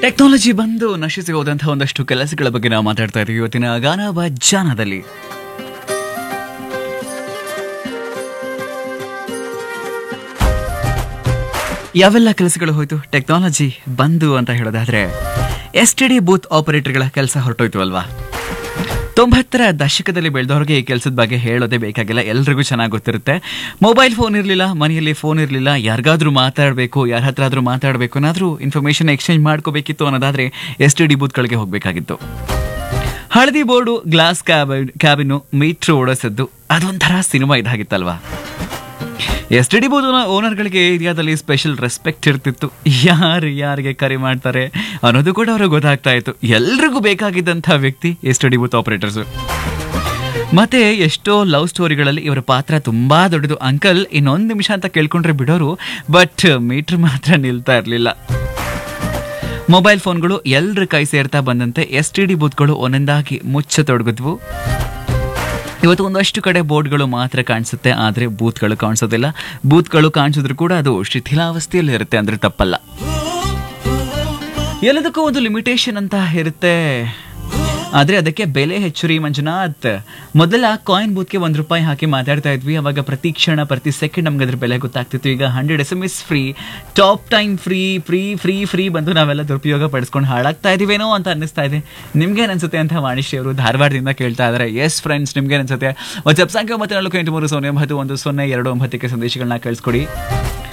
technology ಬಂದು ನಶಿಸಿ ಹೋದಂತಹ ಒಂದಷ್ಟು ಕೆಲಸಗಳ ಬಗ್ಗೆ ನಾವು ಮಾತಾಡ್ತಾ ಇದ್ದೀವಿ ಇವತ್ತಿನ ಗಾನ ಜಾನದಲ್ಲಿ ಯಾವೆಲ್ಲ ಕೆಲಸಗಳು ಹೋಯ್ತು ಟೆಕ್ನಾಲಜಿ ಬಂದು ಅಂತ ಹೇಳೋದಾದ್ರೆ ಎಸ್ ಟಿ ಡಿ ಬೂತ್ ಆಪರೇಟರ್ಗಳ ಕೆಲಸ ಹೊರಟೋಯ್ತು ಅಲ್ವಾ ತೊಂಬತ್ತರ ದಶಕದಲ್ಲಿ ಬೆಳೆದವ್ರಿಗೆ ಈ ಕೆಲಸದ ಬಗ್ಗೆ ಹೇಳೋದೇ ಬೇಕಾಗಿಲ್ಲ ಎಲ್ರಿಗೂ ಚೆನ್ನಾಗಿ ಗೊತ್ತಿರುತ್ತೆ ಮೊಬೈಲ್ ಫೋನ್ ಇರಲಿಲ್ಲ ಮನೆಯಲ್ಲಿ ಫೋನ್ ಇರಲಿಲ್ಲ ಯಾರಿಗಾದ್ರೂ ಮಾತಾಡಬೇಕು ಯಾರ ಹತ್ರ ಆದ್ರೂ ಮಾತಾಡಬೇಕು ಏನಾದ್ರೂ ಇನ್ಫಾರ್ಮೇಶನ್ ಎಕ್ಸ್ಚೇಂಜ್ ಮಾಡ್ಕೋಬೇಕಿತ್ತು ಅನ್ನೋದಾದ್ರೆ ಎಸ್ ಟಿ ಡಿ ಬೂತ್ಗಳಿಗೆ ಹೋಗಬೇಕಾಗಿತ್ತು ಹಳದಿ board glass cabin cabin metre ಓಡಿಸಿದ್ದು ಅದೊಂಥರ ಸಿನಿಮಾ ಇದಾಗಿತ್ತಲ್ವಾ ಎಸ್ ಟಿ ಡಿ ಬೋದು ಓನರ್ಗಳಿಗೆ ಏರಿಯಾದಲ್ಲಿ ಸ್ಪೆಷಲ್ ರೆಸ್ಪೆಕ್ಟ್ ಇರ್ತಿತ್ತು ಯಾರು ಯಾರಿಗೆ ಕರೆ ಮಾಡ್ತಾರೆ ಅನ್ನೋದು ಕೂಡ ಅವ್ರಿಗೆ ಗೊತ್ತಾಗ್ತಾ ಇತ್ತು ಎಲ್ರಿಗೂ ಬೇಕಾಗಿದ್ದಂಥ ವ್ಯಕ್ತಿ S T D booth operators ಮತ್ತೆ ಎಷ್ಟೋ ಲವ್ ಸ್ಟೋರಿಗಳಲ್ಲಿ ಇವರ ಪಾತ್ರ ತುಂಬಾ ದೊಡ್ಡದು ಅಂಕಲ್ ಇನ್ನೊಂದು ನಿಮಿಷ ಅಂತ ಕೇಳ್ಕೊಂಡ್ರೆ ಬಿಡೋರು ಬಟ್ ಮೀಟರ್ ಮಾತ್ರ ನಿಲ್ತಾ ಇರಲಿಲ್ಲ ಮೊಬೈಲ್ ಫೋನ್ಗಳು ಎಲ್ರ ಕೈ ಸೇರ್ತಾ ಬಂದಂತೆ ಎಸ್ ಟಿ ಡಿ ಬೂತ್ಗಳು ಒಂದೊಂದಾಗಿ ಮುಚ್ಚತೊಡಗಿದ್ವು ಇವತ್ತು ಒಂದಷ್ಟು ಕಡೆ ಬೋರ್ಡ್ಗಳು ಮಾತ್ರ ಕಾಣಿಸುತ್ತೆ ಆದರೆ ಬೂತ್ಗಳು ಕಾಣಿಸೋದಿಲ್ಲ ಬೂತ್ಗಳು ಕಾಣಿಸಿದ್ರು ಕೂಡ ಅದು ಶಿಥಿಲಾವಸ್ಥೆಯಲ್ಲಿ ಇರುತ್ತೆ ಅಂದ್ರೆ ತಪ್ಪಲ್ಲ ಎಲ್ಲದಕ್ಕೂ ಒಂದು ಲಿಮಿಟೇಷನ್ ಅಂತ ಇರುತ್ತೆ ಆದ್ರೆ ಅದಕ್ಕೆ ಬೆಲೆ ಹೆಚ್ಚು ಮಂಜುನಾಥ್ ಮೊದಲ ಕಾಯಿನ್ ಬೂತ್ಗೆ ಒಂದ್ ರೂಪಾಯಿ ಹಾಕಿ ಮಾತಾಡ್ತಾ ಇದ್ವಿ ಅವಾಗ ಪ್ರತಿ ಕ್ಷಣ ಪ್ರತಿ ಸೆಕೆಂಡ್ ನಮ್ಗೆ ಅದ್ರ ಬೆಲೆ ಗೊತ್ತಾಗ್ತಿತ್ತು ಈಗ hundred S M S free top time free free free free ಬಂದು ನಾವೆಲ್ಲ ದುರುಪಯೋಗ ಪಡಿಸ್ಕೊಂಡು ಹಾಳಾಗ್ತಾ ಇದೀವೇನೋ ಅಂತ ಅನ್ನಿಸ್ತಾ ಇದೆ ನಿಮ್ಗೆ ಅನ್ಸುತ್ತೆ ಅಂತ ವಾಣಿಶ್ರೀ ಅವರು ಧಾರವಾಡದಿಂದ ಕೇಳ್ತಾ ಇದ್ದಾರೆ ಎಸ್ ಫ್ರೆಂಡ್ಸ್ ನಿಮ್ಗೆ ಅನ್ಸುತ್ತೆ ವಾಟ್ಸ್ಆಪ್ ಸಂಖ್ಯೆ ಒಂಬತ್ತು ನಾಲ್ಕು ಎಂಟು ಮೂರು ಸೊನ್ನೆ ಒಂಬತ್ತು ಒಂದು ಸೊನ್ನೆ ಎರಡು ಒಂಬತ್ತಕ್ಕೆ ಸಂದೇಶಗಳನ್ನ ಕಳಿಸ್ಕೊಡಿ